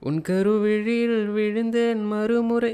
உன் கருவிழியில் விழுந்தேன் மறுமுறை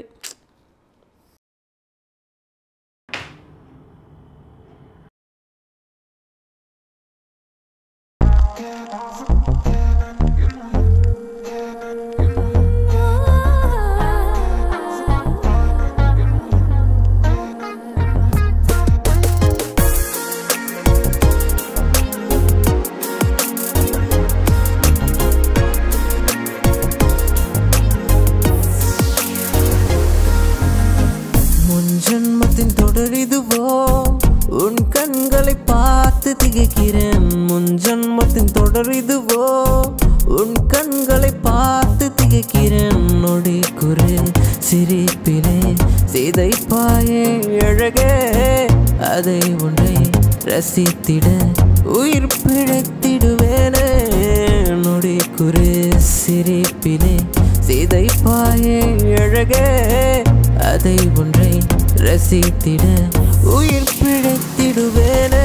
முன் ஜென்மத்தின் தொடரிதுவோ உன் கண்களை பார்த்து திகைக்கிறேன் முன் ஜென்மத்தின் தொடரிதுவோ உன் கண்களை பார்த்து திகைக்கிறேன் நொடி குறு சிரிப்பிலே சிதைப்பாயே அழகே அதை ஒன்றை ரசித்திட உயிர் பிழைத்திடுவேனே நொடி குறு சிரிப்பிலே சிதைப்பாயே அழகே அதை ஒன்றை ரசித்திட உயிர் பிழைத்திடுவேனே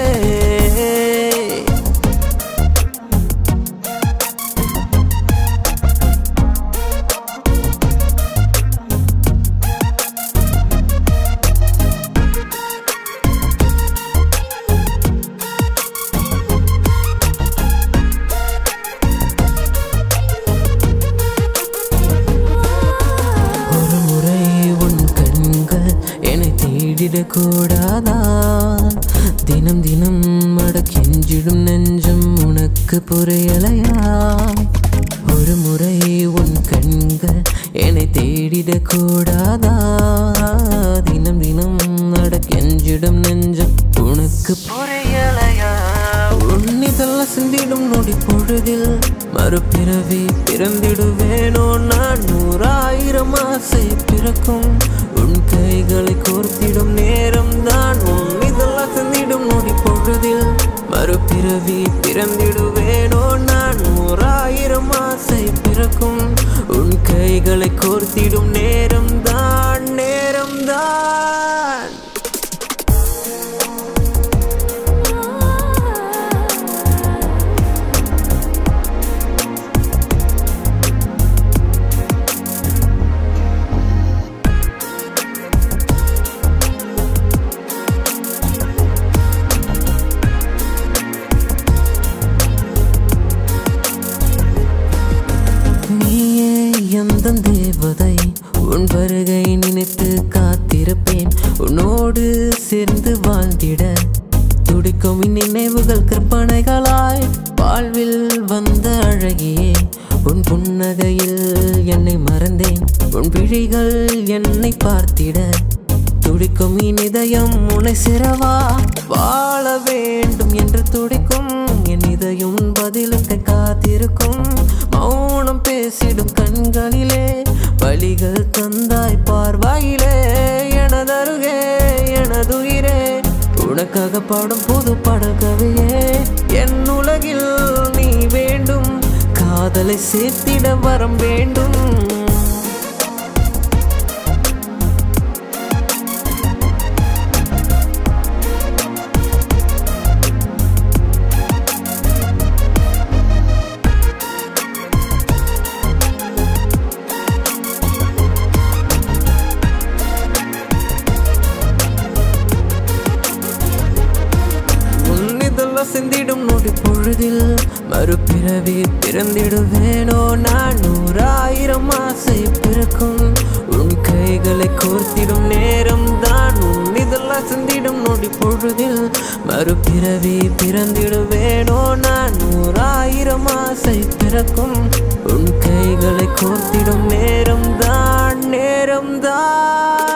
ஒரு முறை உன் கண்கள் என்னை தேடிடக் கூடாதா தினம் தினம் மடக்கெஞ்சிடும் நெஞ்சம் உனக்கு புரியலையா ஒரு முறை உன் கண்கள் என்னை தேடிடக் கூடாதா தினம் தினம் நடக்கெஞ்சிடும் நெஞ்சம் உனக்கு புரியலையா உன்னிதெல்லாம் சிந்திடும் நொடி பொழுதில் மறுபிறவி பிறந்திடுவேனோ நான் நூறாயிரம் ஆசை பிறக்கும் உன் கைகளை கோர்த்திடும் நேரம் தான் உன்னிதெல்லாம் சிந்திடும் நொடி பொழுதில் மறுபிறவி பிறந்திடுவேனோ நான் நூறாயிரம் ஆசை பிறக்கும் உன் கைகளை கோர்த்திடும் நேரம் தான் நேரம் தான் நீயே எந்த தேவதை உன் வருகை நினைத்து காத்திருப்பேன் உன்னோடு சேர்ந்து வாழ்ந்திட துடிக்கும் இந் நினைவுகள் கற்பனைகளாய் வாழ்வில் வந்த அழகியே உன் புன்னகையில் என்னை மறந்தேன் உன் விழிகள் என்னை பார்த்திட துடிக்கும் என் இதயம் உன்னை சிறவா வாழ வேண்டும் என்று துடிக்கும் என் இதயம் உன் பதிலுக்கு காத்திருக்கும் மௌனம் பேசிடும் கண்களிலே வழிகள் தந்தாய் பார்வாயிலே எனதருகே எனதுயிரே உனக்காக பாடும் புது படகவையே என் உலகில் நீ வேண்டும் காதலை சேர்த்திட வரம் வேண்டும் உன்னிதெல்லாம் சிந்திடும் நொடி பொழுதில் மறுபிறவி பிறந்திடுவேனோ நான் நூறாயிரம் ஆசை பிறக்கும் உன் கைகளை கோர்த்திடும் நேரம் தான் உன்னிதெல்லாம் சிந்திடும் நொடி பொழுதில் மறுபிறவி பிறந்திடுவேனோ நான் நூறாயிரம் ஆசை பிறக்கும் உன் கைகளை கோர்த்திடும் நேரம் தான் நேரம் தான்